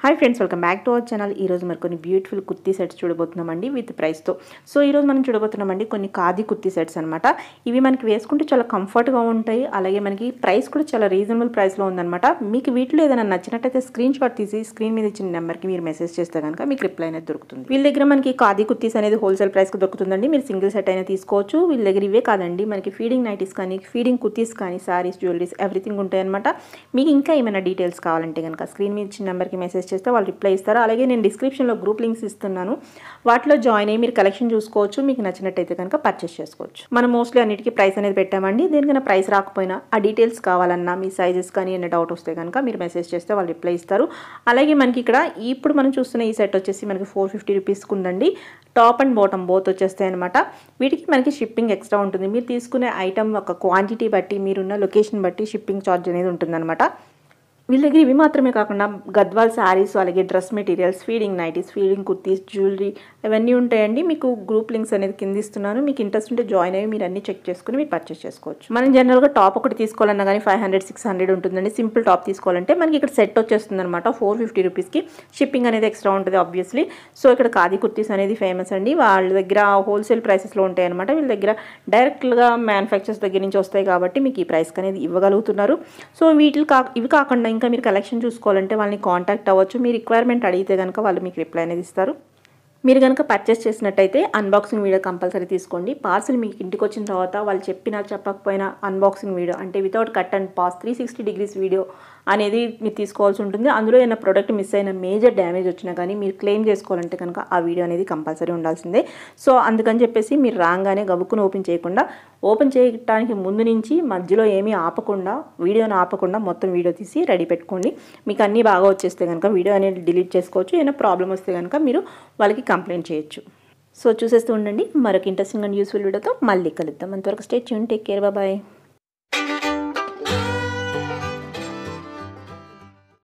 hi friends welcome back to our channel ఈ రోజు మరి కొన్ని బ్యూటిఫుల్ కుర్తీ సెట్స్ చూడబోతున్నామండి విత్ ప్రైస్తో సో ఈ రోజు మనం చూడబోతున్నామండి కొన్ని ఖాదీ కుర్తీ సెట్స్ అనమాట ఇవి మనకి వేసుకుంటే చాలా కంఫర్ట్గా ఉంటాయి అలాగే మనకి ప్రైస్ కూడా చాలా రీజనబుల్ ప్రైస్లో ఉందన్నమాట మీకు వీటిలో ఏదైనా నచ్చినట్టయితే స్క్రీన్ షాట్ తీసి స్క్రీన్ మీద ఇచ్చిన నెంబర్కి మీరు మెసేజ్ చేస్తే కనుక మీకు రిప్లై అనేది దొరుకుతుంది వీళ్ళ దగ్గర మనకి ఖాదీ కుర్తీస్ అనేది హోల్సేల్ ప్రైస్కి దొరుకుతుందండి మీరు సింగిల్ సెట్ అయినా తీసుకోవచ్చు వీళ్ళ దగ్గర ఇవే కాదండి మనకి ఫీడింగ్ నైటీస్ కానీ ఫీడింగ్ కుర్తీస్ కానీ సారీస్ జ్యువెలరీస్ ఎవ్రీథింగ్ ఉంటాయన్నమాట మీకు ఇంకా ఏమైనా డీటెయిల్స్ కావాలంటే కనుక స్క్రీన్ మీద ఇచ్చిన నెంబర్కి మెసేజ్ చేస్తే వాళ్ళు రిప్లై ఇస్తారు అలాగే నేను డిస్క్రిప్షన్లో గ్రూప్ లింక్స్ ఇస్తున్నాను వాటిలో జాయిన్ అయ్యి మీరు కలెక్షన్ చూసుకోవచ్చు మీకు నచ్చినట్టయితే కనుక పర్చేస్ చేసుకోవచ్చు మనం మోస్ట్లీ అన్నిటికీ ప్రైస్ అనేది పెట్టామండి దేనికైనా ప్రైస్ రాకపోయినా ఆ డీటెయిల్స్ కావాలన్నా మీ సైజెస్ కానీ ఏమైనా డౌట్ వస్తే కనుక మీరు మెసేజ్ చేస్తే వాళ్ళు రిప్లై ఇస్తారు అలాగే మనకి ఇక్కడ ఇప్పుడు మనం చూస్తున్న ఈ సెట్ వచ్చేసి మనకి ఫోర్ ఫిఫ్టీ రూపీస్కి ఉందండి టాప్ అండ్ బాటమ్ బోత్ వచ్చేస్తాయి అనమాట వీటికి మనకి షిప్పింగ్ ఎక్స్ట్రా ఉంటుంది మీరు తీసుకునే ఐటమ్ ఒక క్వాంటిటీ బట్టి మీరున్న లొకేషన్ బట్టి షిప్పింగ్ ఛార్జ్ అనేది ఉంటుందన్నమాట వీళ్ళ దగ్గర ఇవి మాత్రమే కాకుండా గద్వాల్ శారీస్ అలాగే dress materials feeding nighties feeding kurtis jewellery ఇవన్నీ ఉంటాయండి మీకు గ్రూప్ లింక్స్ అనేది కింద ఇస్తున్నాను మీకు ఇంట్రెస్ట్ ఉంటే జాయిన్ అయ్యి మీరు అన్ని చెక్ చేసుకుని మీరు పర్చేస్ చేసుకోవచ్చు మనం జనరల్గా టాప్ ఒకటి తీసుకోవాలన్నా కానీ ఫైవ్ హండ్రెడ్ సిక్స్ హండ్రెడ్ ఉంటుందండి సింపుల్ టాప్ తీసుకోవాలంటే మనకి ఇక్కడ సెట్ వచ్చేస్తుంది అనమాట ఫోర్ ఫిఫ్టీ రూపీస్కి షిప్పింగ్ అనేది ఎక్స్ట్రా ఉంటుంది ఆబ్వియస్లీ సో ఇక్కడ ఖాదీ కుర్తీస్ అనేది ఫేమస్ అండి వాళ్ళ దగ్గర హోల్సేల్ ప్రైసెస్లో ఉంటాయి అనమాట వీళ్ళ దగ్గర డైరెక్ట్గా మ్యానుఫ్యాక్చర్స్ దగ్గర నుంచి వస్తాయి కాబట్టి మీకు ఈ ప్రైస్కి అనేది ఇవ్వగలుగుతున్నారు సో వీటికి కా ఇవి కాకుండా ఇంకా మీరు కలెక్షన్ చూసుకోవాలంటే వాళ్ళని కాంటాక్ట్ అవ్వచ్చు మీ రిక్వైర్మెంట్ అడిగితే కనుక వాళ్ళు మీకు రిప్లై అనేది ఇస్తారు మీరు కనుక పర్చేస్ చేసినట్టయితే అన్బాక్సింగ్ వీడియో కంపల్సరీ తీసుకోండి పార్సిల్ మీకు ఇంటికి వచ్చిన తర్వాత వాళ్ళు చెప్పినా చెప్పకపోయినా అన్బాక్సింగ్ వీడియో అంటే without cut and pause three sixty degrees video అనేది మీరు తీసుకోవాల్సి ఉంటుంది అందులో ఏదైనా ప్రోడక్ట్ మిస్ అయిన మేజర్ డ్యామేజ్ వచ్చినా కానీ మీరు క్లెయిమ్ చేసుకోవాలంటే కనుక ఆ వీడియో అనేది కంపల్సరీ ఉండాల్సిందే సో అందుకని చెప్పేసి మీరు రాగానే గబుక్కుని ఓపెన్ చేయకుండా ఓపెన్ చేయడానికి ముందు నుంచి మధ్యలో ఏమీ ఆపకుండా వీడియోని ఆపకుండా మొత్తం వీడియో తీసి రెడీ పెట్టుకోండి మీకు అన్నీ బాగా వచ్చేస్తే కనుక వీడియో అనేది డిలీట్ చేసుకోవచ్చు ఏమైనా ప్రాబ్లం వస్తే కనుక మీరు వాళ్ళకి కంప్లైంట్ చేయొచ్చు సో చూసేస్తూ ఉండండి మరొక ఇంట్రెస్టింగ్ అండ్ యూస్ఫుల్ వీడియోతో మళ్ళీ కలుద్దాం అంతవరకు stay tune take care bye